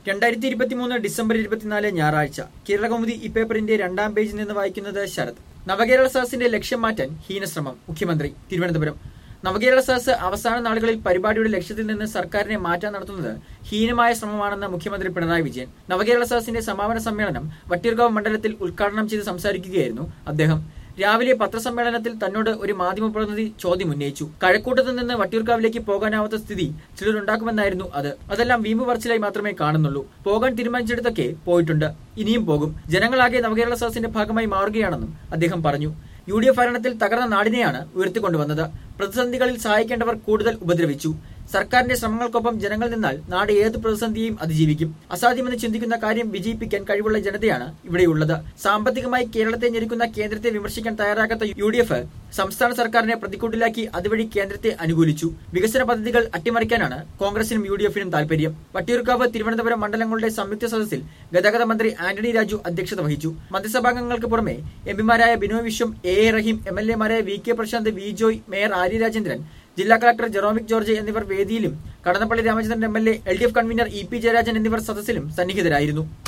രണ്ടായിരത്തി ഇരുപത്തിമൂന്ന് ഡിസംബർ ഇരുപത്തിനാല് ഞായറാഴ്ച കേരളകൗമുദി ഈ പേപ്പറിന്റെ രണ്ടാം പേജിൽ നിന്ന് വായിക്കുന്നത് ശരത് നവകേരള സദസ്സിന്റെ ലക്ഷ്യം മാറ്റാൻ ഹീനശ്രമം മുഖ്യമന്ത്രി തിരുവനന്തപുരം നവകേരള സദസ് അവസാന നാളുകളിൽ പരിപാടിയുടെ ലക്ഷ്യത്തിൽ നിന്ന് സർക്കാരിനെ മാറ്റാൻ നടത്തുന്നത് ഹീനമായ ശ്രമമാണെന്ന് മുഖ്യമന്ത്രി പിണറായി വിജയൻ നവകേരള സദസ്സിന്റെ സമാപന സമ്മേളനം വട്ടിയൂർക്കാവ് മണ്ഡലത്തിൽ ഉദ്ഘാടനം ചെയ്ത് സംസാരിക്കുകയായിരുന്നു അദ്ദേഹം രാവിലെ പത്രസമ്മേളനത്തിൽ തന്നോട് ഒരു മാധ്യമപ്രതിനിധി ചോദ്യം ഉന്നയിച്ചു കഴക്കൂട്ടത്ത് നിന്ന് വട്ടിയൂർക്കാവിലേക്ക് പോകാനാവാത്ത സ്ഥിതി ചിലരുണ്ടാക്കുമെന്നായിരുന്നു അത് അതെല്ലാം വീമ്പ് പറച്ചിലായി മാത്രമേ കാണുന്നുള്ളൂ പോകാൻ തീരുമാനിച്ചെടുത്തൊക്കെ പോയിട്ടുണ്ട് ഇനിയും പോകും ജനങ്ങളാകെ നവകേരള സദസ്സിന്റെ ഭാഗമായി മാറുകയാണെന്നും അദ്ദേഹം പറഞ്ഞു യു ഡി എഫ് ഭരണത്തിൽ തകർന്ന നാടിനെയാണ് ഉയർത്തിക്കൊണ്ടുവന്നത് പ്രതിസന്ധികളിൽ സഹായിക്കേണ്ടവർ കൂടുതൽ ഉപദ്രവിച്ചു സർക്കാരിന്റെ ശ്രമങ്ങൾക്കൊപ്പം ജനങ്ങൾ നിന്നാൽ നാട് ഏത് പ്രതിസന്ധിയെയും അതിജീവിക്കും അസാധ്യമെന്ന് ചിന്തിക്കുന്ന കാര്യം വിജയിപ്പിക്കാൻ കഴിവുള്ള ജനതയാണ് ഇവിടെയുള്ളത് സാമ്പത്തികമായി കേരളത്തെ ഞെരുക്കുന്ന കേന്ദ്രത്തെ വിമർശിക്കാൻ തയ്യാറാകാത്ത യു ഡി എഫ് സംസ്ഥാന സർക്കാരിനെ പ്രതിക്കൂട്ടിലാക്കി അതുവഴി കേന്ദ്രത്തെ അനുകൂലിച്ചു വികസന പദ്ധതികൾ അട്ടിമറിക്കാനാണ് കോൺഗ്രസിനും യു ഡി എഫിനും താൽപര്യം വട്ടിയൂർക്കാവ് തിരുവനന്തപുരം മണ്ഡലങ്ങളുടെ സംയുക്ത സദസ്സിൽ ഗതാഗത മന്ത്രി ആന്റണി രാജു അധ്യക്ഷത വഹിച്ചു മന്ത്രിസഭാംഗങ്ങൾക്ക് പുറമെ എംപിമാരായ Binoy Viswam A A Rahim M L എമാരായ V K Prasanth V Joy mayor Arya Rajendran ജില്ലാ കളക്ടർ ജെറോമിക് ജോർജ് എന്നിവർ വേദിയിലും Kadannappally Ramachandran M L A L D F convener E P Jayarajan എന്നിവർ സദസ്സിലും സന്നിഹിതരായിരുന്നു